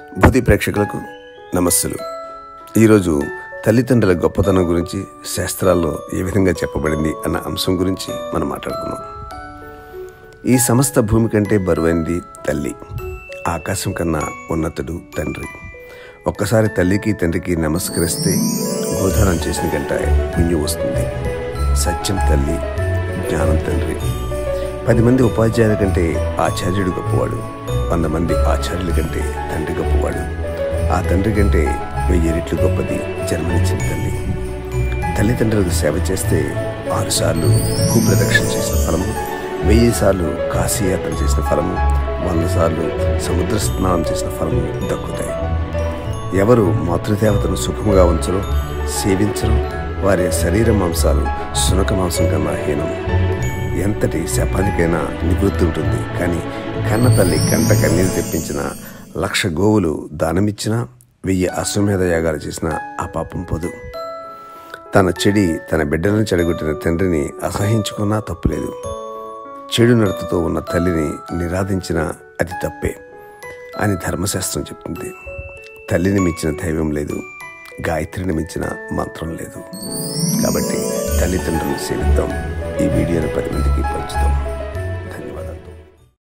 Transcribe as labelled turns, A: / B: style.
A: భూతి ప్రేక్షకులకు నమస్సులు ఈరోజు తల్లిదండ్రుల గొప్పతనం గురించి శాస్త్రాల్లో ఏ విధంగా చెప్పబడింది అన్న అంశం గురించి మనం మాట్లాడుకుందాం ఈ సమస్త భూమి కంటే బరువైనది తల్లి ఆకాశం కన్నా ఉన్నతుడు తండ్రి ఒక్కసారి తల్లికి తండ్రికి నమస్కరిస్తే గోదానం చేసిన గంట పుణ్యం వస్తుంది సత్యం తల్లి జ్ఞానం తండ్రి పది మంది ఉపాధ్యాయుల కంటే ఆచార్యుడు గొప్పవాడు వంద మంది ఆచార్యుల కంటే తండ్రి గొప్పవాడు ఆ తండ్రి కంటే వెయ్యి రెట్లు గొప్పది జన్మనిచ్చిన తల్లి తల్లిదండ్రులకు సేవ చేస్తే ఆరు సార్లు భూప్రదక్షిణ చేసిన ఫలము వెయ్యి సార్లు కాశీయాత్ర చేసిన ఫలము వంద సార్లు సముద్ర స్నానం చేసిన ఫలము దక్కుతాయి ఎవరు మాతృదేవతను సుఖముగా ఉంచరో సేవించరో వారి శరీర మాంసాలు సునక మాంసం కన్నా హీనం ఎంతటి శపానికైనా నివృత్తి ఉంటుంది కానీ కన్న తల్లి కంట కన్నీరు తెప్పించిన లక్ష గోవులు దానమిచ్చినా వెయ్యి అశ్వమేధ యాగాలు చేసిన ఆ పాపం పొదు తన చెడి తన బిడ్డలను చెడగొట్టిన తండ్రిని అసహించుకున్నా తప్పులేదు చెడు నడతతో ఉన్న తల్లిని నిరాధించిన అది తప్పే అని ధర్మశాస్త్రం చెప్తుంది తల్లిని మించిన దైవం లేదు గాయత్రిని మించిన మంత్రం లేదు కాబట్టి తల్లిదండ్రులు సేవిద్దాం ఈ వీడియోని పది మందికి పంచుతాం